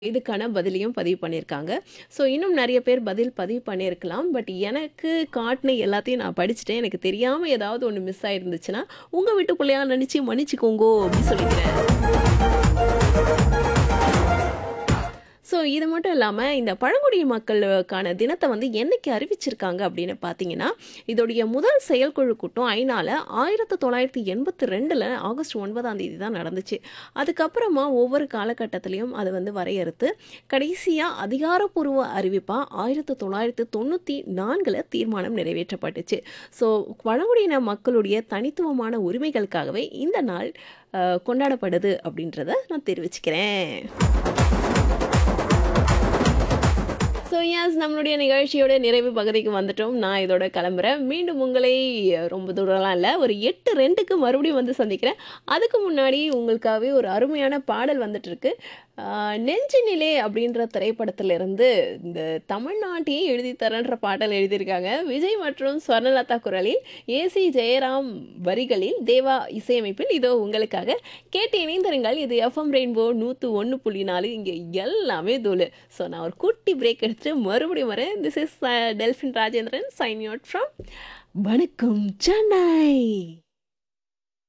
இதுக்கான பதிலையும் பதிவு பண்ணியிருக்காங்க. ஸோ இன்னும் நெறைய பேர் பதில் பதிவு பண்ணியிருக்கலாம். பட் எனக்கு காட்டுன எல்லாத்தையும் நான் படிச்சுட்டேன். எனக்கு தெரியாம ஏதாவது ஒண்ணு மிஸ் ஆயிருந்துச்சுன்னா, உங்க வீட்டு புள்ளையா நெனச்சு மன்னிச்சுக்கோங்கோ அப்படின்னு சொல்லிக்கிறேன். ஸோ இது மட்டும் இல்லாம, இந்த பழங்குடி மக்களுக்கான தினத்த வந்து என்னைக்கு அறிவிச்சிருக்காங்க அப்படின்னு பார்த்தீங்கன்னா, இதோடைய முதல் செயற்குழு கூட்டம் ஐநால 1982ல ஆகஸ்ட் 9ஆம் தேதி தான் நடந்துச்சு. அதுக்கப்புறமா ஒவ்வொரு காலகட்டத்திலயும் அத வந்து வரையறுத்து, கடைசியா அதிகாரப்பூர்வ அறிவிப்பா 1994ல தீர்மானம் நிறைவேற்றப்பட்டுச்சு. ஸோ பழங்குடியின மக்களுடைய தனித்துவமான உரிமைகளுக்காகவே இந்த நாள் அ கொண்டாடப்படுது அப்படின்றத நான் தெரிவிச்சுக்கிறேன். ஸோ எஸ் நம்மளுடைய நிகழ்ச்சியோட நிறைவு பகுதிக்கு வந்துட்டோம். நான் இதோட கிளம்புறேன். மீண்டும் உங்களை ரொம்ப தூரம்லாம் இல்ல. ஒரு 8:02க்கு மறுபடியும் வந்து சந்திக்கிறேன். அதுக்கு முன்னாடி உங்களுக்காகவே ஒரு அருமையான பாடல் வந்துட்டுருக்கு. அ நெஞ்சினிலே அப்படின்ற திரைப்படத்திலிருந்து இந்த தமிழ்நாட்டையே எழுதி தரேன்ற பாடல் எழுதியிருக்காங்க. விஜய் மற்றும் ஸ்வர்ணலதா குரலில், ஏ.சி. ஜெயராம் வரிகளில், தேவா இசையமைப்பில் இதோ உங்களுக்காக. கேட்டு இணைந்திருங்கள். இது எஃப்எம் ரெயின்போ 101.4 இங்க எல்லாமே தூளு. ஸோ நான் ஒரு குட்டி பிரேக் எடுத்துட்டு மறுபடியும் வரேன். This is a Delphin Rajendran signing out from வணக்கம் சென்னை.